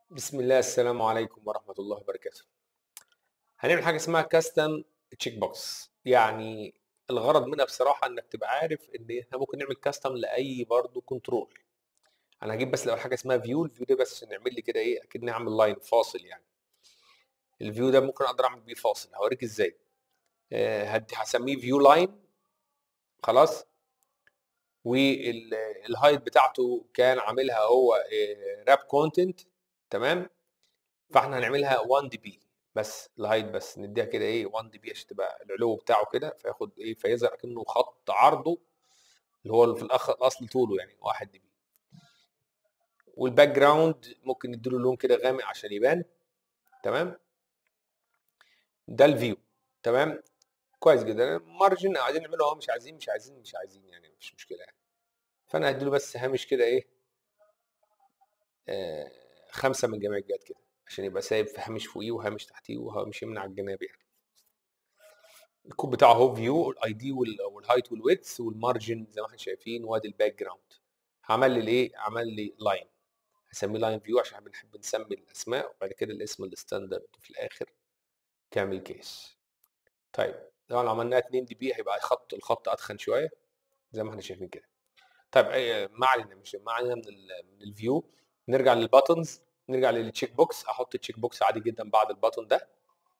بسم الله السلام عليكم ورحمة الله وبركاته هنعمل حاجة اسمها كاستم تشيك بوكس يعني الغرض منها بصراحة انك تبقى عارف ان احنا ممكن نعمل كاستم لأي برضه كنترول انا هجيب بس الاول حاجة اسمها فيو الفيو ده بس عشان نعمل لي كده ايه اكيد نعمل لاين فاصل يعني الفيو ده ممكن اقدر اعمل بيه فاصل هوريك ازاي آه، هدي هسميه فيو لاين خلاص والهايت بتاعته كان عاملها هو راب كونتنت تمام فاحنا هنعملها 1 دي بي بس الهايت بس نديها كده ايه 1 دي بي عشان تبقى العلو بتاعه كده فياخد ايه فيظهر كأنه خط عرضه اللي هو في الأخ... الاصل طوله يعني 1 دي بي والباك جراوند ممكن نديله لون كده غامق عشان يبان تمام ده الفيو تمام كويس جدا مارجن عايزين نعمله اهو مش عايزين مش عايزين مش عايزين يعني مش مشكله يعني فانا هديله بس هامش كده ايه آه خمسة من جميع الجهات كده عشان يبقى سايب في هامش فوقيه وهامش تحتيه وهامش من على الجناب يعني الكود بتاعه هو فيو الاي دي والهايت والويدث والمارجن زي ما احنا شايفين وادي الباك جراوند عمل لي الايه عمل لي لاين هسميه لاين فيو عشان بنحب نسمي الاسماء وبعد كده الاسم الستاندرد في الاخر كامل كيس طيب لو عملناها 2 دي بي هيبقى خط الخط اتخن شويه زي ما احنا شايفين كده طيب ما علينا مش ما علينا من ال من الفيو نرجع للباتنز نرجع للتشيك بوكس احط التشيك بوكس عادي جدا بعد الباتن ده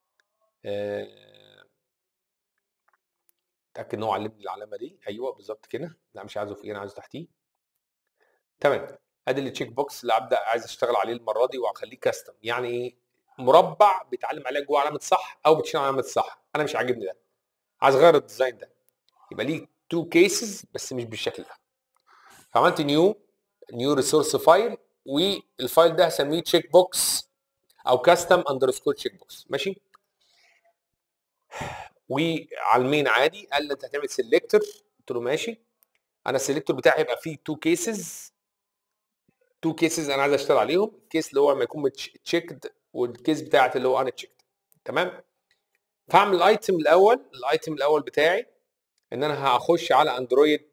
اتاكد ان هو علمني العلامه دي ايوه بالظبط كده لا مش عايزه فوقيه انا عايزه تحتيه تمام ادي التشيك بوكس اللي ابدا عايز اشتغل عليه المره دي وهخليه كاستم يعني ايه مربع بيتعلم عليه جوه علامه صح او بتشيل علامه صح انا مش عاجبني ده عايز اغير الديزاين ده يبقى ليه تو كيسز بس مش بالشكل ده فعملت نيو نيو ريسورس فايل والفايل ده هسميه تشيك بوكس او كاستم اندرسكور تشيك بوكس ماشي وعلى المين عادي قال لي انت هتعمل سيلكتور قلت له ماشي انا السيلكتور بتاعي هيبقى فيه تو كيسز تو كيسز انا عايز اشتغل عليهم الكيس اللي هو لما يكون تشيكد والكيس بتاعت اللي هو انا تشيكد تمام فاعمل الايتم الاول الايتم الاول بتاعي ان انا هخش على اندرويد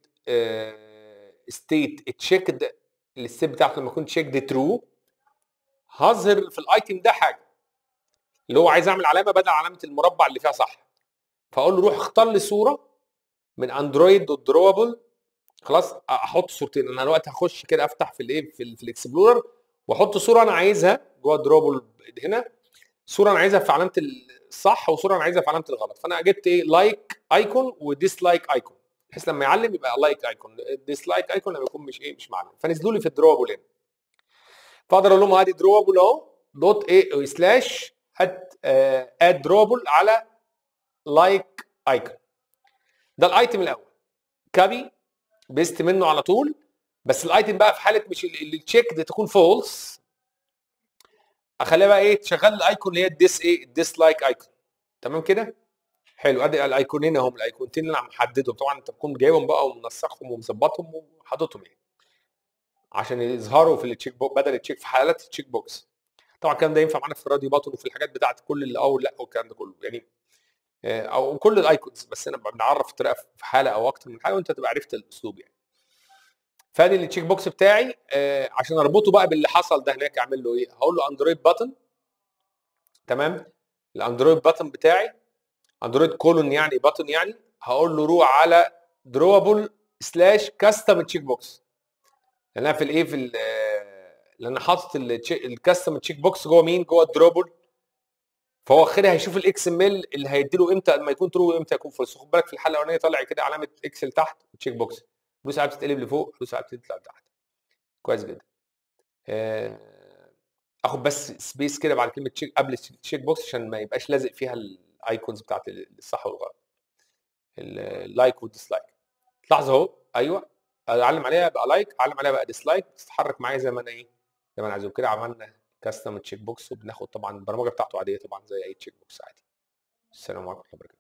ستيت تشيكد الستيت بتاعته لما يكون تشيكد ترو هظهر في الايتم ده حاجه اللي هو عايز اعمل علامه بدل علامه المربع اللي فيها صح فاقول له روح اختار لي صوره من اندرويد دوت دروبل خلاص احط صورتين انا دلوقتي هخش كده افتح في الايه في, في الاكسبلورر واحط صوره انا عايزها جوه دروبل هنا صوره انا عايزها في علامه الصح وصوره انا عايزها في علامه الغلط فانا جبت ايه لايك ايكون وديسلايك ايكون بحيث لما يعلم يبقى لايك ايكون ديسلايك ايكون لما يكون مش ايه مش معلم فنزلوا لي في الدروبل هنا فاقدر اقول لهم ادي دروبل اهو دوت ايه سلاش اد اد دروبل على لايك ايكون ده الايتم الاول كابي بيست منه على طول بس الايتم بقى في حاله مش اللي تشيك دي تكون فولس اخليها بقى ايه تشغل الايكون اللي هي الديس ايه الديس لايك ايكون تمام كده حلو ادي الايقونين اهم الايقونتين اللي انا محددهم طبعا انت تكون جايبهم بقى ومنسقهم ومظبطهم وحاططهم يعني عشان يظهروا في التشيك بوكس بدل التشيك في حالات التشيك بوكس طبعا الكلام ده ينفع معانا في الراديو باتون وفي الحاجات بتاعت كل اللي او لا والكلام ده كله يعني او كل الايكونز بس انا بنعرف الطريقه في حاله او اكتر من حاجه وانت تبقى عرفت الاسلوب يعني فادي التشيك بوكس بتاعي آه عشان اربطه بقى باللي حصل ده هناك اعمل له ايه هقول له اندرويد باتن تمام الاندرويد باتن بتاعي اندرويد كولون يعني باتن يعني هقول له روح على دروبل سلاش كاستم تشيك بوكس لان انا في الايه في لان حاطط الكاستم تشيك بوكس جوه مين جوه الدروبل فهو كده هيشوف الاكس ام ال اللي هيدي له امتى لما يكون ترو وامتى يكون فولس خد بالك في الحاله الاولانيه طالع كده علامه اكسل تحت تشيك بوكس دوس عليها بتتقلب لفوق دوس عليها بتطلع لتحت كويس جدا اخد بس سبيس كده بعد كلمه تشيك قبل التشيك بوكس عشان ما يبقاش لازق فيها الايكونز بتاعت الصح والغلط اللايك والديسلايك تلاحظ اهو ايوه اعلم عليها بقى لايك اعلم عليها بقى ديسلايك تتحرك معايا زي ما انا ايه زي ما انا عايزه كده عملنا كاستم تشيك بوكس وبناخد طبعا البرمجه بتاعته عاديه طبعا زي اي تشيك بوكس عادي السلام عليكم ورحمه الله وبركاته